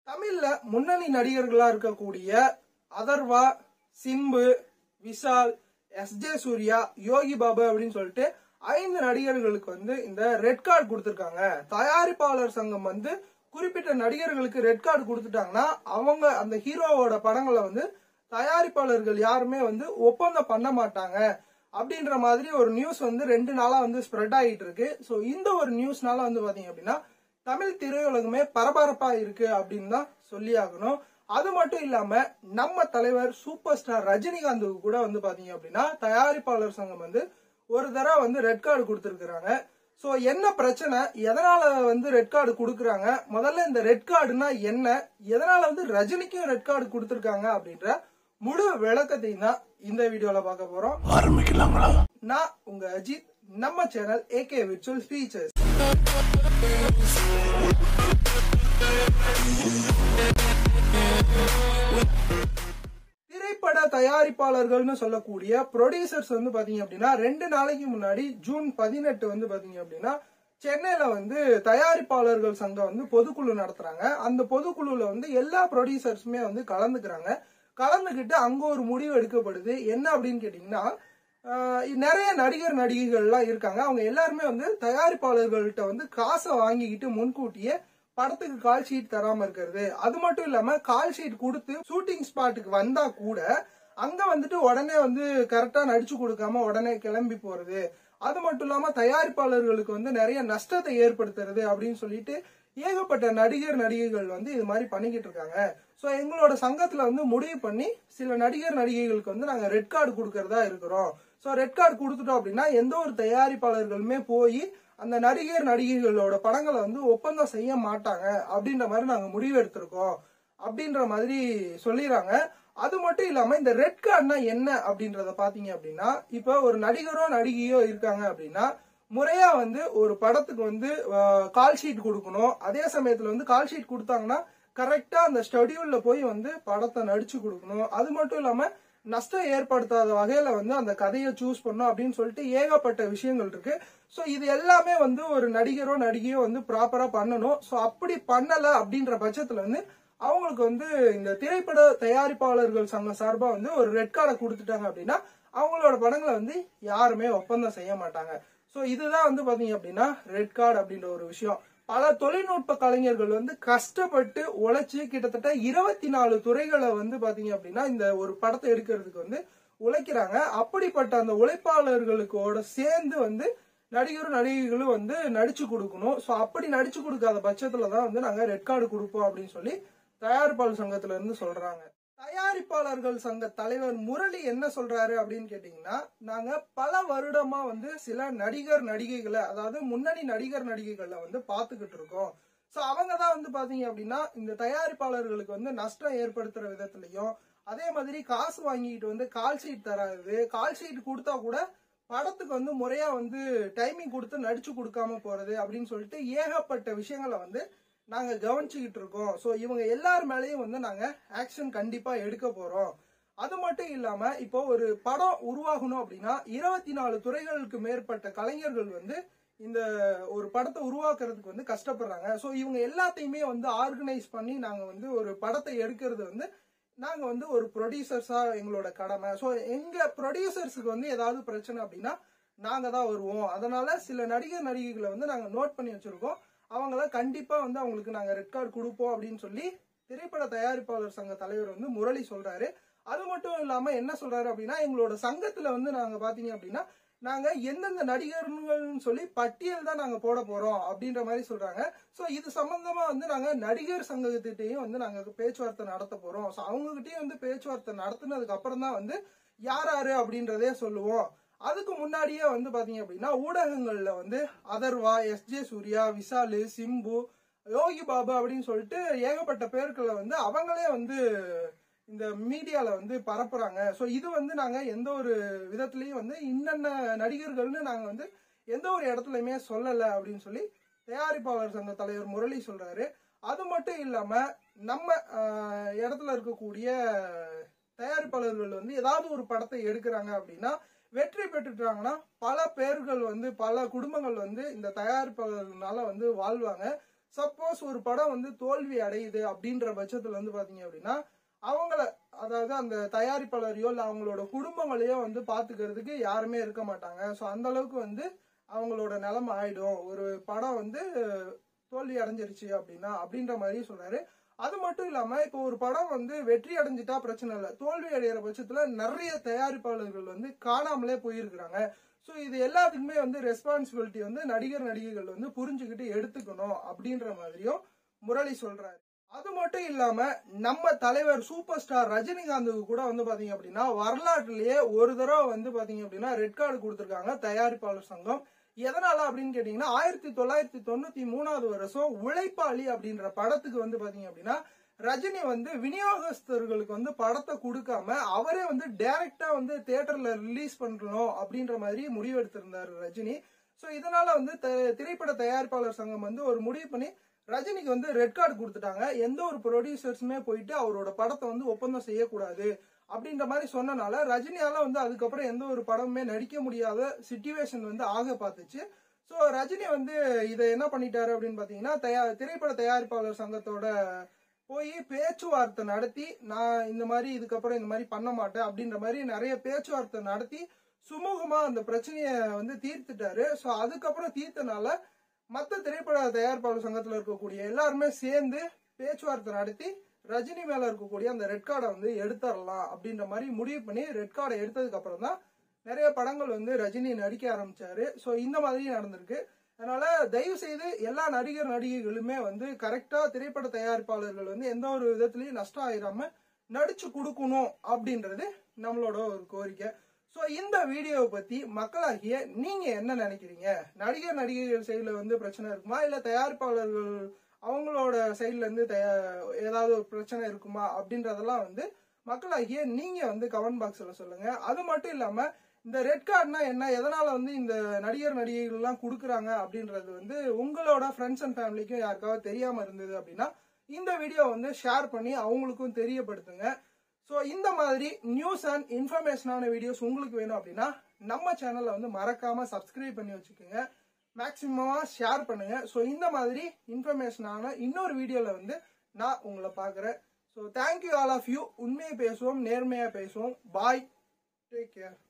தமிழ்ல முன்னணி நடிகர்களா இருக்கக்கூடிய அதர்வா சிம்பு விஷால் எஸ் ஜே சூர்யா யோகி பாபு அப்படின்னு சொல்லிட்டு ஐந்து நடிகர்களுக்கு வந்து இந்த ரெட் கார்டு கொடுத்திருக்காங்க தயாரிப்பாளர் சங்கம் வந்து குறிப்பிட்ட நடிகர்களுக்கு ரெட் கார்டு கொடுத்துட்டாங்கன்னா அவங்க அந்த ஹீரோவோட படங்களை வந்து தயாரிப்பாளர்கள் யாருமே வந்து ஒப்பந்தம் பண்ண மாட்டாங்க அப்படின்ற மாதிரி ஒரு நியூஸ் வந்து ரெண்டு நாளா வந்து ஸ்ப்ரெட் ஆகிட்டு இருக்கு ஸோ இந்த ஒரு நியூஸ்னால வந்து பாத்தீங்க அப்படின்னா தமிழ் திரையுலகமே பரபரப்பா இருக்கு அப்படின்னு தான் சொல்லி ஆகணும் அது மட்டும் இல்லாம நம்ம தலைவர் சூப்பர் ஸ்டார் ரஜினிகாந்துக்கு கூட வந்து பாத்தீங்க அப்படின்னா தயாரிப்பாளர் சங்கம் வந்து ஒரு தடவை வந்து ரெட் கார்டு கொடுத்துருக்காங்க ஸோ என்ன பிரச்சனை எதனால வந்து ரெட் கார்டு கொடுக்குறாங்க முதல்ல இந்த ரெட் கார்டுனா என்ன எதனால வந்து ரஜினிக்கும் ரெட் கார்டு கொடுத்துருக்காங்க அப்படின்ற முழு விளக்கத்தையும் தான் இந்த வீடியோல பார்க்க போறோம் ஆரம்பிக்கலாங்களா நான் உங்க அஜித் நம்ம சேனல் ஏகே விர்ச்சுவல் ஸ்பீச்சஸ் திரைப்பட தயாரிப்பாளர்கள்னு சொல்லக்கூடிய ப்ரொடியூசர்ஸ் வந்து பாத்தீங்க அப்படின்னா ரெண்டு நாளைக்கு முன்னாடி ஜூன் பதினெட்டு வந்து பாத்தீங்க அப்படின்னா சென்னையில வந்து தயாரிப்பாளர்கள் சங்கம் வந்து பொதுக்குழு நடத்துறாங்க அந்த பொதுக்குழுல வந்து எல்லா ப்ரொடியூசர்ஸுமே வந்து கலந்துக்கிறாங்க கலந்துக்கிட்டு அங்க ஒரு முடிவு எடுக்கப்படுது என்ன அப்படின்னு கேட்டீங்கன்னா ஆஹ் நிறைய நடிகர் நடிகைகள்லாம் இருக்காங்க அவங்க எல்லாருமே வந்து தயாரிப்பாளர்கள்ட்ட வந்து காசை வாங்கிக்கிட்டு முன்கூட்டியே படத்துக்கு கால் ஷீட் தராம இருக்கிறது அது மட்டும் இல்லாம கால் ஷீட் கொடுத்து ஷூட்டிங் ஸ்பாட்டுக்கு வந்தா கூட அங்க வந்துட்டு உடனே வந்து கரெக்டா நடிச்சு கொடுக்காம உடனே கிளம்பி போறது அது மட்டும் இல்லாம தயாரிப்பாளர்களுக்கு வந்து நிறைய நஷ்டத்தை ஏற்படுத்துறது அப்படின்னு சொல்லிட்டு ஏகப்பட்ட நடிகர் நடிகைகள் வந்து இது மாதிரி பண்ணிக்கிட்டு இருக்காங்க ஸோ எங்களோட சங்கத்துல வந்து முடிவு பண்ணி சில நடிகர் நடிகைகளுக்கு வந்து நாங்க ரெட் கார்டு கொடுக்கறதா இருக்கிறோம் ஸோ ரெட் கார்டு கொடுத்துட்டோம் அப்படின்னா எந்த ஒரு தயாரிப்பாளர்களுமே போய் அந்த நடிகர் நடிகைகளோட படங்களை வந்து ஒப்பந்தம் செய்ய மாட்டாங்க அப்படின்ற மாதிரி நாங்க முடிவு எடுத்திருக்கோம் அப்படின்ற மாதிரி சொல்லிடுறாங்க அது மட்டும் இல்லாம இந்த ரெட் கார்டுனா என்ன அப்படின்றத பாத்தீங்க அப்படின்னா இப்ப ஒரு நடிகரோ நடிகையோ இருக்காங்க அப்படின்னா முறையா வந்து ஒரு படத்துக்கு வந்து கால் ஷீட் கொடுக்கணும் அதே சமயத்துல வந்து கால் ஷீட் கொடுத்தாங்கன்னா கரெக்டா அந்த ஸ்டெடியூல்ல போய் வந்து படத்தை நடிச்சு கொடுக்கணும் அது மட்டும் இல்லாம நஷ்டம் ஏற்படுத்தாத வகையில வந்து அந்த கதையை சூஸ் பண்ணும் அப்படின்னு சொல்லிட்டு ஏகப்பட்ட விஷயங்கள் இருக்கு ஸோ இது எல்லாமே வந்து ஒரு நடிகரோ நடிகையோ வந்து ப்ராப்பரா பண்ணணும் ஸோ அப்படி பண்ணல அப்படின்ற பட்சத்துல வந்து அவங்களுக்கு வந்து இந்த திரைப்பட தயாரிப்பாளர்கள் சங்கம் சார்பா வந்து ஒரு ரெட் கார்டை கொடுத்துட்டாங்க அப்படின்னா அவங்களோட படங்களை வந்து யாருமே ஒப்பந்தம் செய்ய மாட்டாங்க ஸோ இதுதான் வந்து பாத்தீங்க அப்படின்னா ரெட் கார்டு அப்படின்ற ஒரு விஷயம் பல தொழில்நுட்ப கலைஞர்கள் வந்து கஷ்டப்பட்டு உழைச்சு கிட்டத்தட்ட இருபத்தி நாலு துறைகளை வந்து பாத்தீங்க அப்படின்னா இந்த ஒரு படத்தை எடுக்கிறதுக்கு வந்து உழைக்கிறாங்க அப்படிப்பட்ட அந்த உழைப்பாளர்களுக்கோட சேர்ந்து வந்து நடிகரும் நடிகைகளும் வந்து நடிச்சு கொடுக்கணும் ஸோ அப்படி நடிச்சு கொடுக்காத பட்சத்துல தான் வந்து நாங்க ரெட் கார்டு கொடுப்போம் அப்படின்னு சொல்லி தயாரிப்பாளர் சங்கத்துல இருந்து சொல்றாங்க தயாரிப்பாளர்கள் சங்க தலைவர் முரளி என்ன சொல்றாரு அப்படின்னு கேட்டீங்கன்னா நாங்க பல வருடமா வந்து சில நடிகர் நடிகைகளை அதாவது முன்னணி நடிகர் நடிகைகளை வந்து பாத்துக்கிட்டு இருக்கோம் சோ அவங்க தான் வந்து பாத்தீங்க அப்படின்னா இந்த தயாரிப்பாளர்களுக்கு வந்து நஷ்டம் ஏற்படுத்துற விதத்திலையும் அதே மாதிரி காசு வாங்கிட்டு வந்து கால் ஷீட் தராது கால் ஷீட் கொடுத்தா கூட படத்துக்கு வந்து முறையா வந்து டைமிங் கொடுத்து நடிச்சு கொடுக்காம போறது அப்படின்னு சொல்லிட்டு ஏகப்பட்ட விஷயங்களை வந்து நாங்க கவனிச்சுக்கிட்டு இருக்கோம் ஸோ இவங்க எல்லார் மேலேயும் வந்து நாங்க ஆக்ஷன் கண்டிப்பா எடுக்க போறோம் அது மட்டும் இல்லாம இப்போ ஒரு படம் உருவாகணும் அப்படின்னா இருபத்தி நாலு துறைகளுக்கு மேற்பட்ட கலைஞர்கள் வந்து இந்த ஒரு படத்தை உருவாக்குறதுக்கு வந்து கஷ்டப்படுறாங்க ஸோ இவங்க எல்லாத்தையுமே வந்து ஆர்கனைஸ் பண்ணி நாங்க வந்து ஒரு படத்தை எடுக்கிறது வந்து நாங்க வந்து ஒரு ப்ரொடியூசர்ஸா எங்களோட கடமை ஸோ எங்க ப்ரொடியூசர்ஸுக்கு வந்து ஏதாவது பிரச்சனை அப்படின்னா நாங்க தான் வருவோம் அதனால சில நடிகர் நடிகைகளை வந்து நாங்க நோட் பண்ணி வச்சிருக்கோம் அவங்கள கண்டிப்பா வந்து அவங்களுக்கு நாங்க ரெட் கார்டு கொடுப்போம் அப்படின்னு சொல்லி திரைப்பட தயாரிப்பாளர் சங்க தலைவர் வந்து முரளி சொல்றாரு அது மட்டும் இல்லாம என்ன சொல்றாரு அப்படின்னா எங்களோட சங்கத்துல வந்து நாங்க பாத்தீங்க அப்படின்னா நாங்க எந்தெந்த நடிகர்கள்னு சொல்லி பட்டியல் தான் நாங்க போட போறோம் அப்படின்ற மாதிரி சொல்றாங்க சோ இது சம்பந்தமா வந்து நாங்க நடிகர் சங்கத்திட்டையும் வந்து நாங்க பேச்சுவார்த்தை நடத்த போறோம் சோ அவங்க கிட்டயும் வந்து பேச்சுவார்த்தை நடத்துனதுக்கு அப்புறம் தான் வந்து யார் யாரு அப்படின்றதே சொல்லுவோம் அதுக்கு முன்னாடியே வந்து பாத்தீங்க அப்படின்னா ஊடகங்கள்ல வந்து அதர்வா எஸ் ஜே சூர்யா விஷாலு சிம்பு யோகி பாபு அப்படின்னு சொல்லிட்டு ஏகப்பட்ட பேர்களை வந்து அவங்களே வந்து இந்த மீடியால வந்து பரப்புறாங்க ஸோ இது வந்து நாங்க எந்த ஒரு விதத்துலயும் வந்து இன்னென்ன நடிகர்கள்னு நாங்க வந்து எந்த ஒரு இடத்துலயுமே சொல்லல அப்படின்னு சொல்லி தயாரிப்பாளர் சங்க தலைவர் முரளி சொல்றாரு அது மட்டும் இல்லாம நம்ம ஆஹ், இடத்துல இருக்கக்கூடிய தயாரிப்பாளர்கள் வந்து ஏதாவது ஒரு படத்தை எடுக்கிறாங்க அப்படின்னா வெற்றி பெற்றுட்டாங்கன்னா பல பேர்கள் வந்து பல குடும்பங்கள் வந்து இந்த தயாரிப்பாளர்களால வந்து வாழ்வாங்க சப்போஸ் ஒரு படம் வந்து தோல்வி அடையுது அப்படின்ற பட்சத்துல வந்து பாத்தீங்க அப்படின்னா அவங்கள அதாவது அந்த தயாரிப்பாளரையோ இல்ல அவங்களோட குடும்பங்களையோ வந்து பாத்துக்கிறதுக்கு யாருமே இருக்க மாட்டாங்க சோ அந்த அளவுக்கு வந்து அவங்களோட நிலைமை ஆயிடும் ஒரு படம் வந்து தோல்வி அடைஞ்சிருச்சு அப்படின்னா அப்படின்ற மாதிரி சொல்றாரு அது மட்டும் இல்லாம இப்போ ஒரு படம் வந்து வெற்றி அடைஞ்சிட்டா பிரச்சனை இல்லை தோல்வி அடைகிற பட்சத்துல நிறைய தயாரிப்பாளர்கள் வந்து காணாமலே போயிருக்கிறாங்க ஸோ இது எல்லாத்துக்குமே வந்து ரெஸ்பான்சிபிலிட்டி வந்து நடிகர் நடிகைகள் வந்து புரிஞ்சுக்கிட்டு எடுத்துக்கணும் அப்படின்ற மாதிரியும் முரளி சொல்றாரு அது மட்டும் இல்லாம நம்ம தலைவர் சூப்பர் ஸ்டார் ரஜினிகாந்துக்கு கூட வந்து பாத்தீங்க அப்படின்னா வரலாற்றிலேயே ஒரு தடவை வந்து பாத்தீங்க அப்படின்னா ரெட் கார்டு கொடுத்திருக்காங்க தயாரிப்பாளர் சங்கம் எதனால அப்படின்னு கேட்டீங்கன்னா ஆயிரத்தி தொள்ளாயிரத்தி தொண்ணூத்தி மூணாவது வருஷம் உழைப்பாளி அப்படின்ற படத்துக்கு வந்து பாத்தீங்க அப்படின்னா ரஜினி வந்து விநியோகஸ்தர்களுக்கு வந்து படத்தை கொடுக்காம அவரே வந்து டைரக்டா வந்து தியேட்டர்ல ரிலீஸ் பண்ணணும் அப்படின்ற மாதிரி முடிவெடுத்திருந்தாரு ரஜினி சோ இதனால வந்து த- திரைப்பட தயாரிப்பாளர் சங்கம் வந்து ஒரு முடிவு பண்ணி ரஜினிக்கு வந்து ரெட் கார்டு கொடுத்துட்டாங்க எந்த ஒரு ப்ரொடியூசர்ஸுமே போயிட்டு அவரோட படத்தை வந்து ஒப்பந்தம் செய்யக்கூடாது அப்படின்ற மாதிரி சொன்னனால ரஜினியால வந்து அதுக்கப்புறம் எந்த ஒரு படமுமே நடிக்க முடியாத சுச்சுவேஷன் வந்து ஆக பார்த்துச்சு ஸோ ரஜினி வந்து இதை என்ன பண்ணிட்டாரு அப்படின்னு பாத்தீங்கன்னா தயா திரைப்பட தயாரிப்பாளர் சங்கத்தோட போய் பேச்சுவார்த்தை நடத்தி நான் இந்த மாதிரி இதுக்கப்புறம் இந்த மாதிரி பண்ண மாட்டேன் அப்படின்ற மாதிரி நிறைய பேச்சுவார்த்தை நடத்தி சுமூகமா அந்த பிரச்சனையை வந்து தீர்த்துட்டாரு ஸோ அதுக்கப்புறம் தீர்த்தனால மற்ற திரைப்பட தயாரிப்பாளர் சங்கத்துல இருக்கக்கூடிய எல்லாருமே சேர்ந்து பேச்சுவார்த்தை நடத்தி ரஜினி மேல இருக்கக்கூடிய அந்த ரெட் கார்டை வந்து எடுத்துடலாம் அப்படின்ற மாதிரி முடிவு பண்ணி ரெட் கார்டை எடுத்ததுக்கு அப்புறம் தான் நிறைய படங்கள் வந்து ரஜினி நடிக்க ஆரம்பிச்சாரு ஸோ இந்த மாதிரி நடந்திருக்கு அதனால தயவு செய்து எல்லா நடிகர் நடிகைகளுமே வந்து கரெக்டா திரைப்பட தயாரிப்பாளர்கள் வந்து எந்த ஒரு விதத்திலையும் நஷ்டம் ஆயிராம நடிச்சு கொடுக்கணும் அப்படின்றது நம்மளோட ஒரு கோரிக்கை ஸோ இந்த வீடியோவை பத்தி மக்களாகிய நீங்க என்ன நினைக்கிறீங்க நடிகர் நடிகைகள் சைடுல வந்து பிரச்சனை இருக்குமா இல்ல தயாரிப்பாளர்கள் அவங்களோட சைடுல இருந்து தயா- ஏதாவது ஒரு பிரச்சனை இருக்குமா அப்படின்றதெல்லாம் வந்து மக்களாகிய நீங்க வந்து கமெண்ட் பாக்ஸ்ல சொல்லுங்க அது மட்டும் இல்லாம இந்த ரெட் கார்டுனா என்ன எதனால வந்து இந்த நடிகர் நடிகைகள் எல்லாம் கொடுக்குறாங்க அப்படின்றது வந்து உங்களோட ஃப்ரெண்ட்ஸ் அண்ட் ஃபேமிலிக்கும் யாருக்காவது தெரியாம இருந்தது அப்படின்னா இந்த வீடியோ வந்து ஷேர் பண்ணி அவங்களுக்கும் தெரியப்படுத்துங்க ஸோ இந்த மாதிரி நியூஸ் அண்ட் இன்ஃபர்மேஷனான வீடியோஸ் உங்களுக்கு வேணும் அப்படின்னா நம்ம சேனலை வந்து மறக்காம சப்ஸ்கிரைப் பண்ணி வச்சுக்கோங்க மேக்சிமமா ஷேர் பண்ணுங்க ஸோ இந்த மாதிரி இன்ஃபர்மேஷனான இன்னொரு வீடியோல வந்து நான் உங்களை பார்க்குறேன் so thank you all of you உண்மையை பேசுவோம் நேர்மையா பேசுவோம் பாய் டேக் கேர்